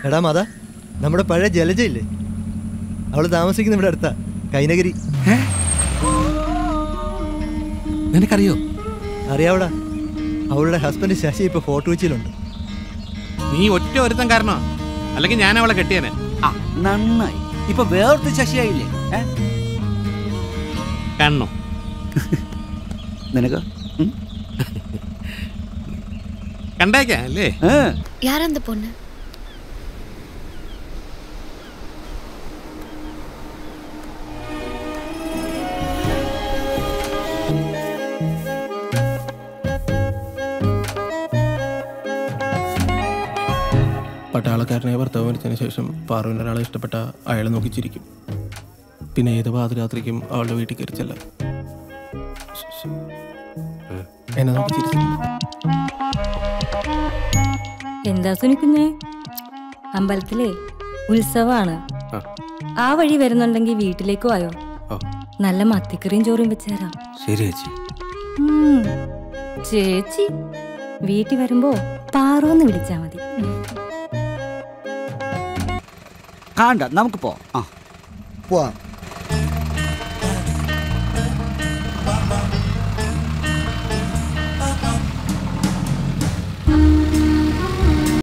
എടാ മാത നമ്മുടെ പഴയ ജലജ ഇല്ലേ അവള് താമസിക്കുന്ന ഇവിടെ അടുത്താ കൈനഗിരി നിനക്കറിയോ അറിയാവടാ അവളുടെ ഹസ്ബൻഡ് ശശി ഇപ്പൊ ഫോർട്ട് കൊച്ചിയിലുണ്ട് നീ ഒറ്റ ഒരുത്തൻ കാരണോ അല്ലെങ്കിൽ ഞാൻ അവളെ കെട്ടിയനെ ആ നന്നായി ഇപ്പൊ വേറൊരു ശശിയായില്ലേ ഏ? കണ്ണോ നിനക്ക് ഉം? കണ്ടേക്കാം അല്ലേ ഏ? யார் அந்த பொண்ணு പട്ടാളക്കാരനെ ഭർത്താവ് മരിച്ചതിന് ശേഷം പാറുവിന് ഒരാളെ ഇഷ്ടപ്പെട്ട അയാളെ നോക്കി ചിരിക്കും പിന്നെ ഏത് പാതിരാത്രിക്കും അവളുടെ വീട്ടിൽ കയറി ചെല്ലാം എന്നെ നോക്കി ചിരിച്ചില്ല എന്താ സുനിക്കുഞ്ഞെ അമ്പലത്തിലെ ഉത്സവമാണ് ആ. ആ വഴി വരുന്നുണ്ടെങ്കിൽ വീട്ടിലേക്ക് വായോ ഓ. നല്ല മത്തിക്കറിയും ചോറും വെച്ചുതരാം ശരി ചേച്ചി ഉം. ചേച്ചി വീട്ടിൽ വരുമ്പോ പാറോന്ന് വിളിച്ചാ മതി കാണ്ട നമുക്ക് പോ ആ പോവാം